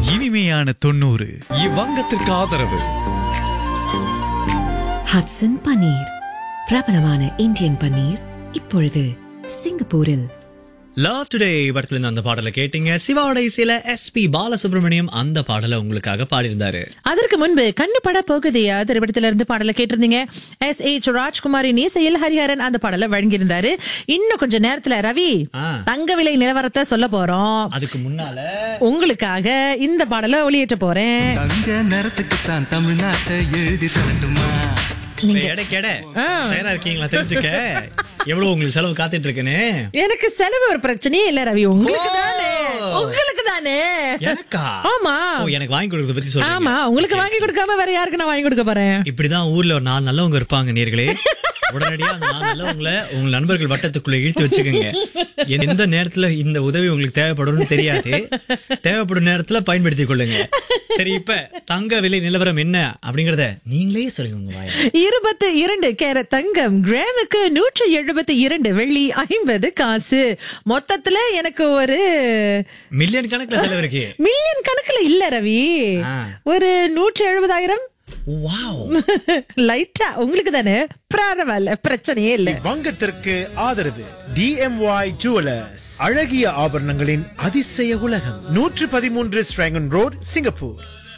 இனிமையான தொண்ணூறு இவ்வங்கத்திற்கு ஆதரவு ஹட்சன் பன்னீர் பிரபலமான இந்தியன் பன்னீர் இப்பொழுது சிங்கப்பூரில் லவ் டுடே படத்துல இருந்து அந்த பாடலை கேட்டீங்க சிவாவோட இசையில எஸ்பி பாலசுப்ரமணியம் அந்த பாடலை உங்களுக்காக பாடியிருந்தாரு அதற்கு முன்பு கண்ணு பட போகுதையா திரைப்படத்துல இருந்து பாடலை கேட்டிருந்தீங்க எஸ் ஏ ராஜ்குமாரின் இசையில் ஹரிஹரன் அந்த பாடலை வழங்கியிருந்தாரு இன்னும் கொஞ்ச நேரத்துல ரவி ஆ. தங்க விலை நிலவரத்தை சொல்ல போறோம் அதுக்கு முன்னால உங்களுக்காக இந்த பாடலை ஒளியேற்ற போறேன் தங்க நேரத்துக்கு தான் தமிழ்நாட்டை எழுதி தரட்டுமா எடை கெடை தயாரா இருக்கீங்களா தெரிஞ்சுக்க எவ்வளவு உங்களுக்கு செலவு காத்துட்டு இருக்குன்னு எனக்கு செலவு ஒரு பிரச்சனையே இல்ல ரவி உங்களுக்கு தானே உங்களுக்கு தானே எனக்கா ஆமா ஓ எனக்கு வாங்கி கொடுக்கறத பத்தி சொல்றீங்க ஆமா உங்களுக்கு வாங்கி கொடுக்காம வேற யாருக்கு நான் வாங்கி கொடுக்க போறேன் இப்படிதான் ஊர்ல ஒரு நாலு நல்லவங்க இருப்பாங்க நேர்களே உடனடியா அந்த நாலு நல்லவங்களை உங்க நண்பர்கள் வட்டத்துக்குள்ள இழுத்து வச்சுக்கோங்க எந்த நேரத்துல இந்த உதவி உங்களுக்கு தேவைப்படும்னு தெரியாது தேவைப்படும் நேரத்துல பயன்படுத்திக் கொள்ளுங்க சரி இப்ப தங்க விலை நிலவரம் என்ன அப்படிங்கறத நீங்களே சொல்லுங்க உங்க வாயால. இருபத்து இரண்டு கேரட் தங்கம் கிராமுக்கு நூற்றி எழுபத்தி இரண்டு வெள்ளி ஐம்பது காசு மொத்தத்துல எனக்கு ஒரு மில்லியன் கணக்குல செலவு இருக்கு மில்லியன் கணக்குல இல்ல ரவி ஆ. ஒரு நூற்றி எழுபதாயிரம் வாவ் லைட்டா உங்களுக்கு தானே பரவாயில்ல பிரச்சனையே இல்ல வங்கத்திற்கு ஆதரவு டிஎம்ஒய் ஜுவலர்ஸ் அழகிய ஆபரணங்களின் அதிசய உலகம் நூற்று பதிமூன்று ஸ்ட்ராங்கன் ரோட் சிங்கப்பூர்